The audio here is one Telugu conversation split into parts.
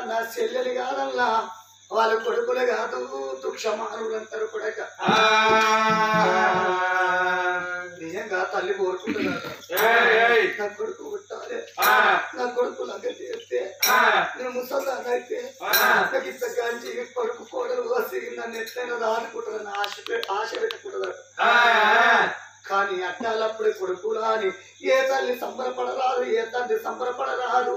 నా చెల్లెలు కాదన్నా వాళ్ళ కొడుకులు కాదు దుక్షమానులు అంటారు కొడక నిజంగా తల్లి కోరుకుంటున్నారు నా కొడుకు పుట్టాలి నా కొడుకు లాగా చేస్తే నేను ముసల్దాన్ని అయితే నాకు ఇంత గంజి కొడుకు కోడలు కోసి నన్ను ఎట్లయినా రాదుకుంటుందని ఆశ పె- ఆశ పెట్టకూడదు కానీ అట్టాలప్పుడే కొడుకులా అని ఏ తల్లి సంబరపడరాదు ఏ తండ్రి సంబరపడరాదు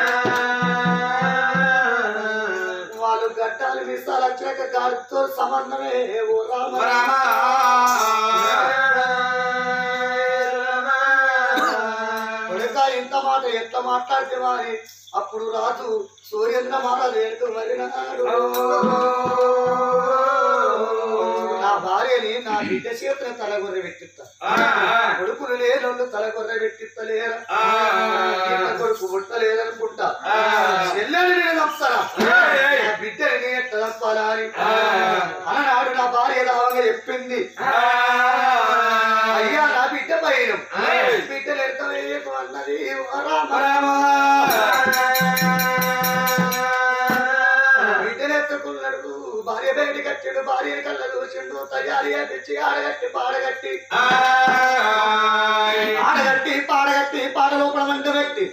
వాళ్ళు గట్టాలు మిసాలు వచ్చాక గాడితో సంబంధమే ఓ రామ కొడుక ఇంత మాట ఎంత మాట్లాడితే వారి అప్పుడు రాజు సూర్యేంద్ర మహారాజు ఏడుకు మరినాడు నా భార్యని నా బిడ్డ చేతుల తలగొర్రె పెట్టిస్తా కొడుకులు లేనోళ్ళు తలగొర్రె పెట్టిస్తలేరా ఈయన కొడుకు పుట్టలేదనుకుంటా చెల్లెని నేను చంపుతారా నా బిడ్డని నేను ఎట్లా చంపాలా అని అలనాడు నా భార్య రావంగా చెప్పింది అయ్యా నా బిడ్డ పైన బిడ్డలు ఎడతలేదు అన్నది ఓ రామ బిడ్డలు ఎత్తుకున్నాడు భార్య బయట కట్టాడు భార్య కళ్ళ చూసిండు తయారు చేపించి ఆడగట్టి పాడగట్టి ఆడగట్టి పాడగట్టి పాట లోపల మంట పెట్టి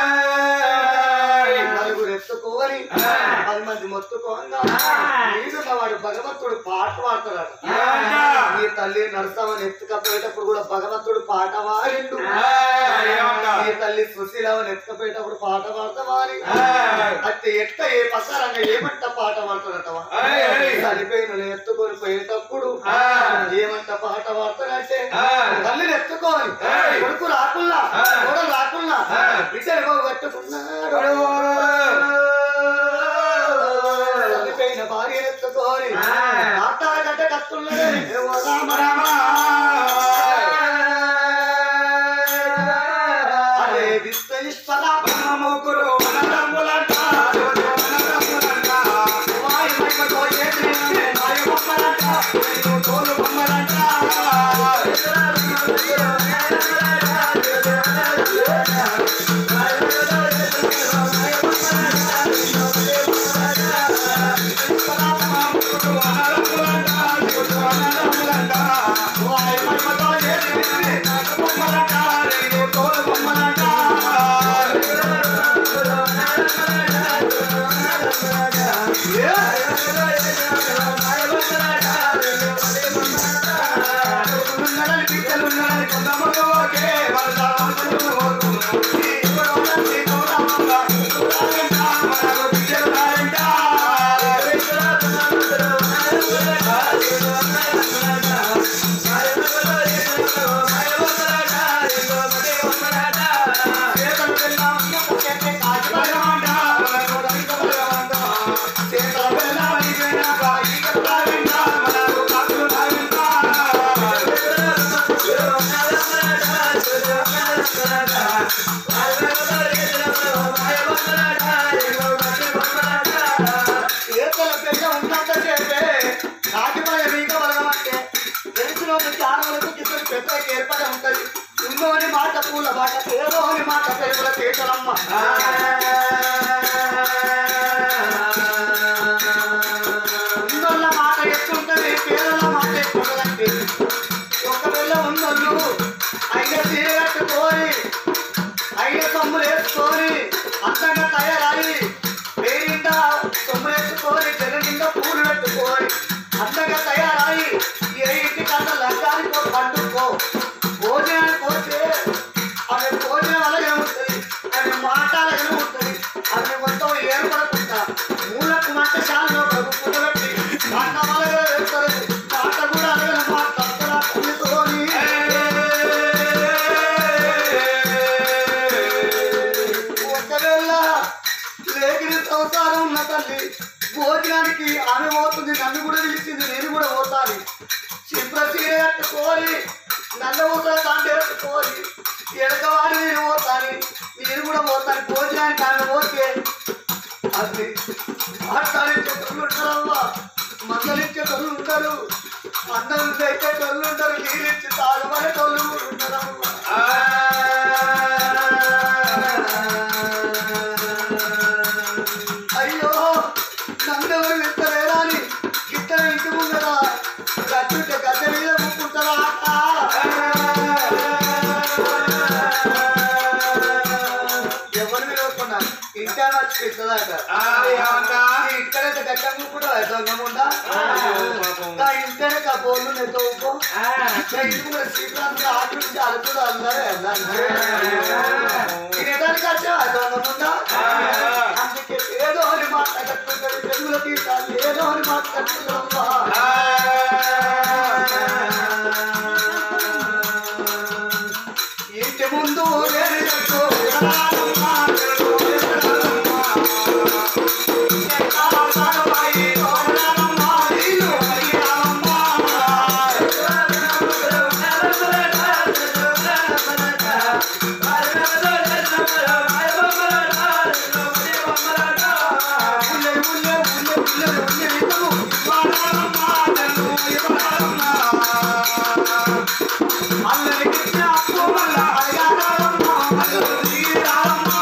నలుగురు ఎత్తుకోని పది మంది మొత్తుకోగా వాడు భగవంతుడు పాట పాడతాడు నీ తల్లి నరసమని ఎత్తుకపోయేటప్పుడు కూడా భగవంతుడు పాట పాడిండు నీ తల్లి సుశీలవని ఎత్తుకపోయేటప్పుడు పాట పాడతావా అని అయితే ఎట్ట ఏ ప్రకారంగా ఏమంట పాట పాడతాడటవా చనిపోయిన ఎత్తుకొని పోయేటప్పుడు ఏమంట పాట పాడతాడంటే తల్లిని ఎత్తుకోని కొడుకు రాకున్నా కూడా రాకున్నా బిడ్డలు బాబు కట్టుకున్నాడు చనిపోయిన భార్య ఎత్తుకొని ఆటాగడ్డ కట్టున్నాడు ఓ రామ రామ అరే విశ్వేశ్వర ముగ్గురు వనరములంట వనరములంట వాయు మహిమతో చేతులెత్తి వాయు బొమ్మలంట నేను తోలు బొమ్మలంట వాయు మహిమతో చేతులెత్తి వాయు బొమ్మలంట నేను తోలు బొమ్మలంట ఉన్నాడని బిడ్డలు ఉన్నాడని కొంతమంది ఓకే వాళ్ళ బిడ్డలు రాయంట చేతలు పెళ్ళాం ఇంకొకటే కాచిపడమంట మనకు రంగబడమంట చేతల పెళ్ళాం అయిపోయినాక ఈగలు రాయంట మనకు కాకులు రాయంట చేతల పెళ్ళ ఉన్నంత చేపే కాకిపడే మీక బలగమంటే తెలిసినోని జ్ఞానములకు కింద పెద్దకి ఏర్పడి ఉంటది ఉన్నోని మాట పూల మాట పేదోని మాట పెరుగుల కేకలమ్మ ఉన్నోళ్ళ మాట ఎక్కుంటది పేదల మాట ఎక్కుంటదంటే ఒకవేళ ఉన్నోళ్ళు అయిన చీర కట్టుకోని అయిన సొమ్ములు వేసుకొని అందంగా తయారయ్యి పేరింట సొమ్ములు వేసుకొని జగ నిండా పూలు పెట్టుకొని అందంగా తయారయ్యి ఏ ఇంటి కన్నా లంచానికి పండుకో భోజనానికి పోతే ఆమె భోజనం అలాగే ఉంటుంది ఆమె మాట అలాగే ఉంటుంది ఆమె మొత్తం ఏర్పడకుండా మూలకు మంట శాలలో పుట్టబెట్టి మాట అలాగే వేస్తారు మాట కూడా అలాగే మాట తప్పరా పుట్టుకొని ఒకవేళ లేకిన సంసారం ఉన్న తల్లి భోజనానికి ఆమె పోతుంది నన్ను కూడా పిలిచింది నేను కూడా పోతాను చిప్ర చీర కట్టుకోని నల్ల ఊసల తాండ కట్టుకోని ఎడకవాడి నేను పోతాను నేను కూడా పోతాను భోజనానికి ఆమె పోతే అది మాట్లాడించే తల్లు ఉంటారమ్మా మందలించే తల్లు ఉంటారు అందరూ అయితే తల్లు ఉంటారు నీరిచ్చి తాగబడే తల్లు కూడా ఉంటారమ్మా అయ్యో నన్నెవరు విత్తలేరా అని గిట్టన ఇంటి ముందర గట్టుంటే గద్దె మీద ముక్కుంటారా ఎవరు విలువకున్నా ఇంటా వచ్చి పెద్దదాట ఇక్కడైతే గట్ట ముక్కుడు దొంగముండా ఇంటనే కబోర్లు నెత్త ఉప్పు ఇంటి కూడా శ్రీకాంత్ ఆటి నుంచి అలుపుడు అందరే తినేదానికి వచ్చా దొంగముండా అందుకే ఏదో అని మాట్లాడుతుంటారు తెలుగులో తీసాలి ఏదో అని మాట్లాడుతున్నామ్మా ఇంటి ముందు ఎరుగట్టు విరాళమ్మా, ఎరుగట్టు విరాళమ్మా. ఎక్కాలమ్మా, నీళ్ళు అడిగాలమ్మా. ఉల్లె, ఉల్లె, ఉల్లె, ఉల్లె, ఉల్లె, ఇవ్వను. ఇవ్వాలమ్మా, నన్ను ఇవ్వాలమ్మా. అల్లరికి అప్పు వల్ల అడగాలమ్మా, అల్లు తీరాలమ్మా.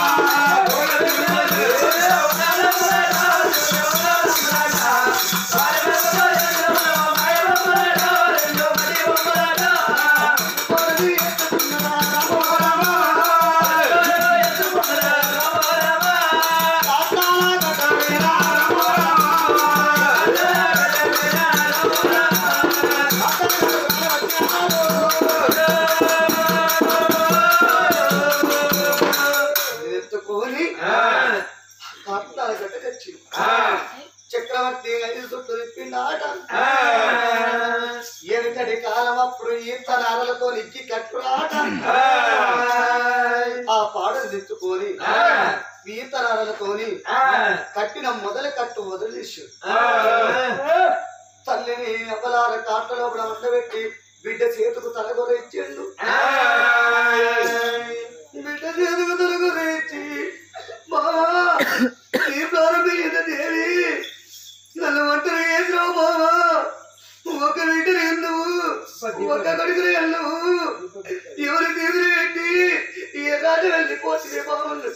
కొరది ఎత్తుకున్నదా రామోరమా. తాతాల గటవేరా ఎత్తుకొని తాతాల గట్టకొచ్చి చక్రవర్తి ఐదు చుట్టూ తిప్పిండు ఆట ఎనుకటి కాలం అప్పుడు ఈత నారలతో ఇచ్చి కట్టురాట ఆ పాడలు తెచ్చుకొని ఈత నారలతోని కట్టిన మొదలు కట్టు వదిలేసి తల్లిని అవ్వలార కాటలో ఉండబెట్టి బిడ్డ చేతుకు తలగొర ఇచ్చిండు బిడ్డ చేతుకు తలగొర ఇచ్చి బావా నీ ప్రారంభించిన దేవి నన్ను ఒంటరి చేసినావు బావా ఒక బిడ్డని నువ్వు ఒక కొడుకుని నువ్వు ఎవరి తీరు పెట్టి ఏ రాజు వెళ్ళిపోతుంది బాగుండు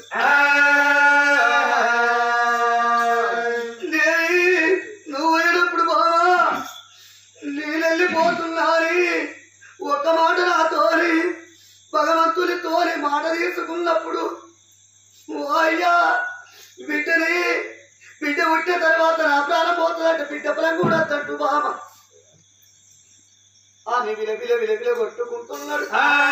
దేవి నువ్వు పోయినప్పుడు బావా నేను వెళ్ళిపోతున్నాని ఒక మాట నాతోని భగవంతుని తోని మాట తీసుకున్నప్పుడు ఓ అయ్యా బిడ్డని బిడ్డ పుట్టిన తర్వాత నా ప్రాణం పోతుందంట బిడ్డ ప్రాణం కూడా తంటు బామ ఆమె విల విల విల విల కొట్టుకుంటున్నాడు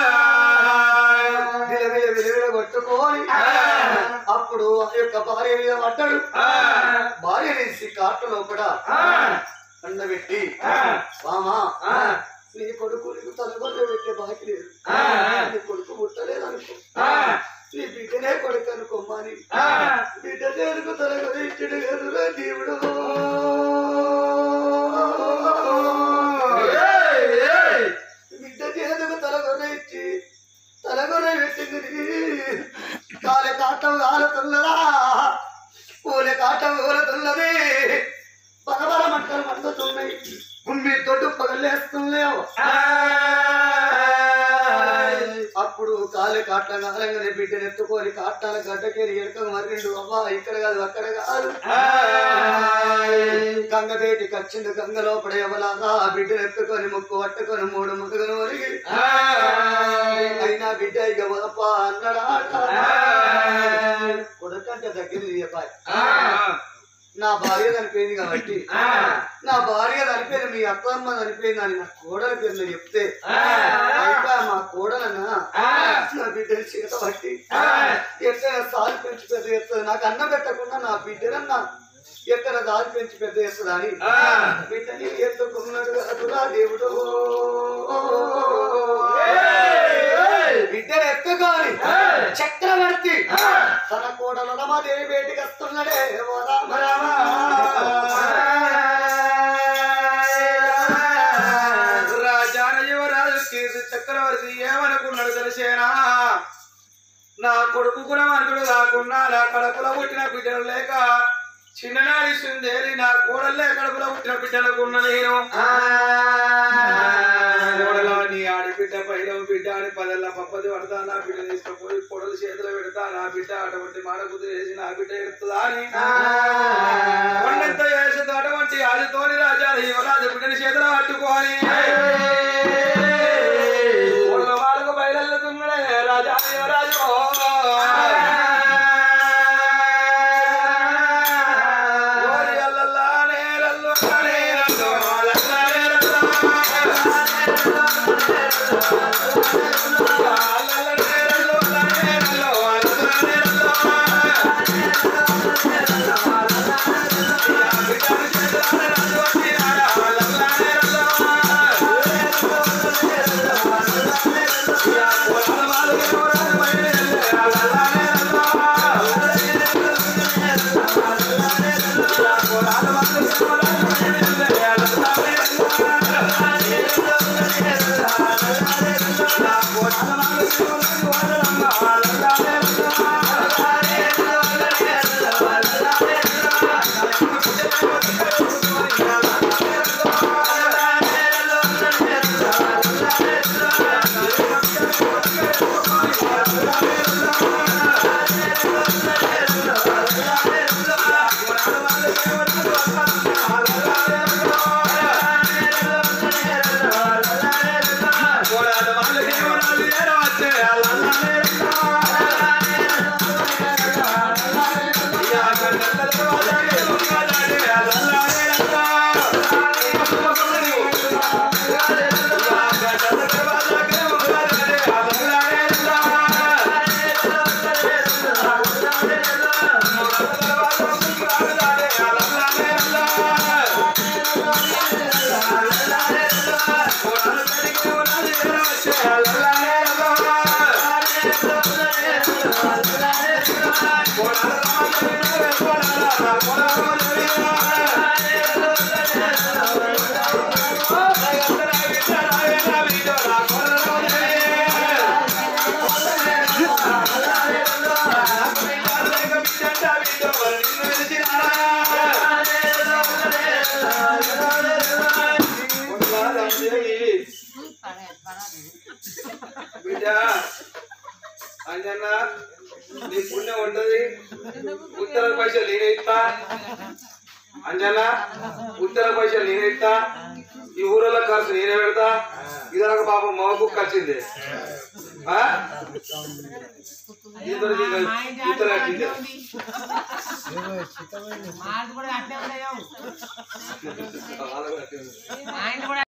విల విల విల విల కొట్టుకొని అప్పుడు ఆ యొక్క భార్య మీద పడ్డాడు భార్య వేసి కాటు లోపల అండబెట్టి బామా నీ కొడుకు నీకు తలగొల్ల పెట్టే బాకి లేదు నీ కొడుకు పుట్టలేదు అనుకో నీ బిడ్డనే కొడుకు అనుకోమ్మని బిడ్డ చేరుకు తలగొల ఇచ్చడు ఎదురా దేవుడు బిడ్డ చేతుకు తలగొర ఇచ్చి తలగొర పెట్టింది కాలే కాటం కాలుతున్నదా పూలే కాటం కూలుతున్నది పగబల మంటలు మండుతున్నాయి గుమ్మి తొట్టు పగలేస్తున్నావు అప్పుడు కాలే కాట్ల కాలంగానే బిడ్డను ఎత్తుకొని కాట్టాల గడ్డకేరి ఎడక మరిండు అవ్వా ఇక్కడ కాదు అక్కడ కాదు గంగబేటికి వచ్చింది గంగ లోపల ఎవలాగా ఆ బిడ్డను ఎత్తుకొని ముక్కు పట్టుకొని మూడు ముదుగులు ఒరిగి అయినా బిడ్డ ఇక వదప అన్నడాట కొడుకంటే దగ్గర తీయపాయ్ నా భార్య చనిపోయింది కాబట్టి నా భార్య చనిపోయింది మీ అత్తమ్మ చనిపోయింది అని నా కోడల పేరు మీరు చెప్తే అయిపోయా మా కోడలన్నా నా బిడ్డని చేత పట్టి ఎక్కడ సాలు పెంచి పెద్ద చేస్తుంది నాకు అన్నం పెట్టకుండా నా బిడ్డనన్నా ఎక్కడ దారి పెంచి పెద్ద చేస్తుందా అని బిడ్డని ఎత్తుకున్నాడు కదురా దేవుడు బిడ్డను ఎత్తుకోని చక్రవర్తి తన కోడలు రమాదేవి బయటికి వస్తున్నాడే ఓ రామ రామ రాజాన యువరాజు కీర్తి చక్రవర్తి ఏమనుకున్నాడు తెలిసేనా నా కొడుకు గుణవంతుడు కాకుండా నా కడుపులో పుట్టిన బిడ్డలు లేక చిన్ననాడి సుందేరి నా కోడలే కడుపులో పుట్టిన బిడ్డలకున్న నేను కోడలా నీ ఆడబిడ్డ పైన బిడ్డ అని పదెల్ల పప్పది పడతా నా బిడ్డ తీసుకుపోయి కొడలు చేతిలో పెడతా నా బిడ్డ అటువంటి మాడబుద్ధి వేసి నా బిడ్డ ఎడుతుందా అని కొండంత చేతులు పట్టుకొని ఒళ్ళ వాళ్ళకు బయలుతున్నాడే రాజా రాజు ఓరి అల్లల్లా నేరల్లు నేరల్లు అల్లల్లా నేరల్లు అల్లల్లా నేరల్లు నేరల్లు అల్లల్లా నేరల్లు బిడ్డ అంజన్న నీ పుణ్యం ఉంటది ఉత్తర పైసలు నేనే ఇస్తా అంజన్న ఉత్తర పైసలు నేనే ఇస్తా ఈ ఊరలో ఖర్చు నేనే పెడతా ఇదొక పాపం మగకు వచ్చింది ఆ? ఇద్దరు నీకు ఉత్తర కట్టింది. మాది కూడా అట్లే ఉండేవి వాళ్ళకు కట్టింది. ఆయన కూడా